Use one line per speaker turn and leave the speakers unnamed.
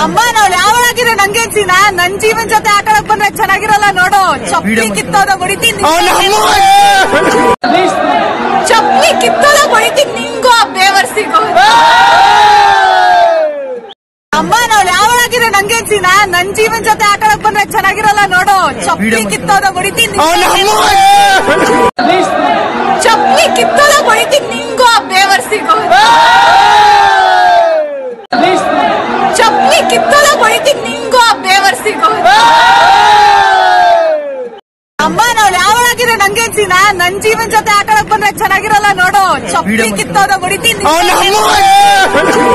ಅಮ್ಮ ನಾವ್ ಯಾವಳಾಗಿರೋ ನಂಗೆ ಸೀನಾ ನನ್ ಜೀವನ್ ಜೊತೆ ಆಟ ಆಡಕ್ ಬಂದ್ರೆ ಚೆನ್ನಾಗಿರಲ್ಲ ನೋಡು ಚಪ್ಪಲಿ ಕಿತ್ತೋದ ಹೊಡಿತೀನಿ ಚಪ್ಪಲಿ ಕಿತ್ತೋದ ಹೊಡಿತೀನಿ ನಿಂಗೂ ಆ ಬೇವರ್ಸಿಗೂ ಅಮ್ಮ ನಾವ್ ಯಾವಳಾಗಿರೋ ನಂಗೆ ಸೀನಾ ನನ್ ಜೀವನ್ ಜೊತೆ ಆಟ ಆಡಕ್ ಬಂದ್ರೆ ಚೆನ್ನಾಗಿರಲ್ಲ ನೋಡು ಚಪ್ಪಲಿ ಕಿತ್ತೋದ ಹೊಡಿತೀನಿ ಚಪ್ಪಲಿ ಕಿತ್ತೋದ ಹೊಡಿತೀನಿ ನಿಂಗೂ ಆ ಬೇವರ್ಸಿಗೂ ಚಪ್ಪಲಿ ಕಿತ್ತೋದ ಹೊಡಿತೀನಿ ನಿಂಗೂ ಆ ಬೇವರ್ಸಿಗೂ ಅಮ್ಮ ನಾವ್ ಯಾವಳಾಗಿರೋ ನಂಗೆ ಸೀನಾ ನನ್ ಜೀವನ್ ಜೊತೆ ಆಟ ಆಡಕ್ ಬಂದ್ರೆ ಚೆನ್ನಾಗಿರಲ್ಲ ನೋಡು ಚಪ್ಪಲಿ ಕಿತ್ತೋದ ಹೊಡಿತೀನಿ